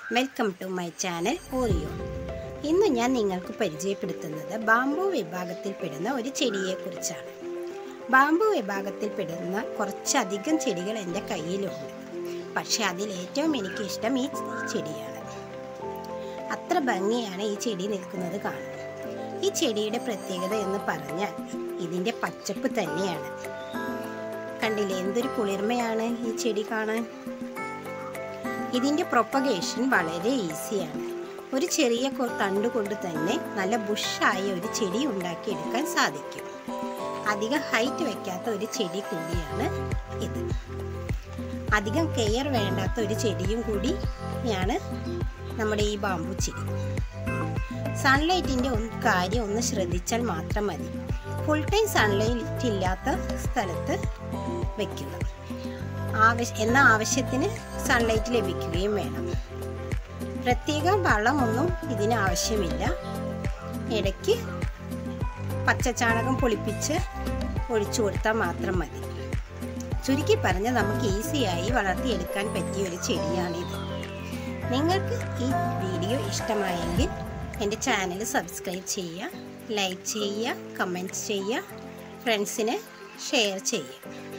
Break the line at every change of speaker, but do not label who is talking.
welcome to my channel Oreo ഇന്ന് ഞാൻ നിങ്ങൾക്ക് പരിചയപ്പെടുത്തുന്നത് ബാംബു വിഭാഗത്തിൽപ്പെടുന്ന ഒരു ചെടിയെക്കുറിച്ചാണ് ബാംബു വിഭാഗത്തിൽപ്പെടുന്ന കുറച്ചധികം ചെടികൾ എൻ്റെ കയ്യിലുണ്ട് പക്ഷെ അതിൽ ഏറ്റവും എനിക്കിഷ്ടം ഈ ചെടിയാണ് അത്ര ഭംഗിയാണ് ഈ ചെടി നിൽക്കുന്നത് കാണാൻ ഈ ചെടിയുടെ പ്രത്യേകത എന്ന് പറഞ്ഞാൽ ഇതിൻ്റെ പച്ചപ്പ് തന്നെയാണ് കണ്ടില്ലേ എന്തൊരു കുളിർമയാണ് ഈ ചെടി കാണാൻ ഇതിൻ്റെ പ്രൊപ്പഗേഷൻ വളരെ ഈസിയാണ് ഒരു ചെറിയ കൊ- തണ്ട് കൊണ്ട് തന്നെ നല്ല ബുഷായ ഒരു ചെടി ഉണ്ടാക്കിയെടുക്കാൻ സാധിക്കും അധികം ഹൈറ്റ് വെക്കാത്ത ഒരു ചെടി കൂടിയാണ് ഇത് അധികം കെയർ വേണ്ടാത്ത ഒരു ചെടിയും കൂടിയാണ് നമ്മുടെ ഈ ബാമ്പു ചെടി സൺലൈറ്റിൻ്റെ ഒന്ന് കാര്യം ഒന്ന് ശ്രദ്ധിച്ചാൽ മാത്രം മതി ഫുൾ ടൈം സൺലൈറ്റ് ഇല്ലാത്ത സ്ഥലത്ത് വെക്കുക ആവശ്യ എന്ന ആവശ്യത്തിന് സൺലൈറ്റ് ലഭിക്കുകയും വേണം പ്രത്യേകം വളമൊന്നും ഇതിന് ആവശ്യമില്ല ഇടയ്ക്ക് പച്ചച്ചാണകം പൊളിപ്പിച്ച് ഒഴിച്ചു കൊടുത്താൽ മാത്രം മതി ചുരുക്കി പറഞ്ഞ് നമുക്ക് ഈസിയായി വളർത്തിയെടുക്കാൻ പറ്റിയ ഒരു ചെടിയാണിത് നിങ്ങൾക്ക് ഈ വീഡിയോ ഇഷ്ടമായെങ്കിൽ എൻ്റെ ചാനൽ സബ്സ്ക്രൈബ് ചെയ്യുക ലൈക്ക് ചെയ്യുക കമൻറ്റ് ചെയ്യുക ഫ്രണ്ട്സിന് ഷെയർ ചെയ്യുക